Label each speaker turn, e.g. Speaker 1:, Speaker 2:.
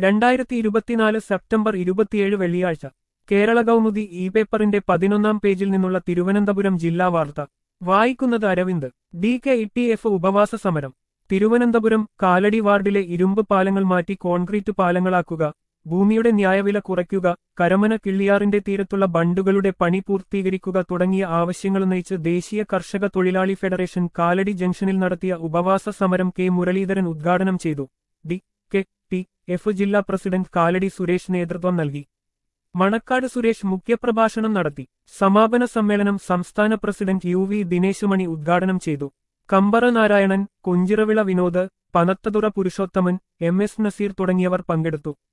Speaker 1: രണ്ടായിരത്തി ഇരുപത്തിനാല് സെപ്റ്റംബർ ഇരുപത്തിയേഴ് വെള്ളിയാഴ്ച കേരള കൗമുദി ഇ പേപ്പറിന്റെ പതിനൊന്നാം പേജിൽ നിന്നുള്ള തിരുവനന്തപുരം ജില്ലാ വാർത്ത വായിക്കുന്നത് Aravind D K E T F ഉപവാസ സമരം തിരുവനന്തപുരം കാലടി വാർഡിലെ ഇരുമ്പ് പാലങ്ങൾ മാറ്റി കോൺക്രീറ്റ് പാലങ്ങളാക്കുക ഭൂമിയുടെ ന്യായവില കുറയ്ക്കുക കരമന കിള്ളിയാറിന്റെ തീരത്തുള്ള ബണ്ടുകളുടെ പണി പൂർത്തീകരിക്കുക തുടങ്ങിയ ആവശ്യങ്ങളുന്നയിച്ച് ദേശീയ കർഷക തൊഴിലാളി ഫെഡറേഷൻ കാലടി ജംഗ്ഷനിൽ നടത്തിയ ഉപവാസ സമരം കെ മുരളീധരൻ ഉദ്ഘാടനം ചെയ്തു ഡി കെ ടി എഫ് ജില്ലാ പ്രസിഡന്റ് കാലടി സുരേഷ് നേതൃത്വം നൽകി മണക്കാട് സുരേഷ് മുഖ്യപ്രഭാഷണം നടത്തി സമാപന സമ്മേളനം സംസ്ഥാന പ്രസിഡന്റ് യു വി ദിനേശുമണി ഉദ്ഘാടനം ചെയ്തു കമ്പറ നാരായണൻ കുഞ്ചിറവിള വിനോദ് പനത്തതുറ പുരുഷോത്തമൻ എം എസ് നസീർ തുടങ്ങിയവർ പങ്കെടുത്തു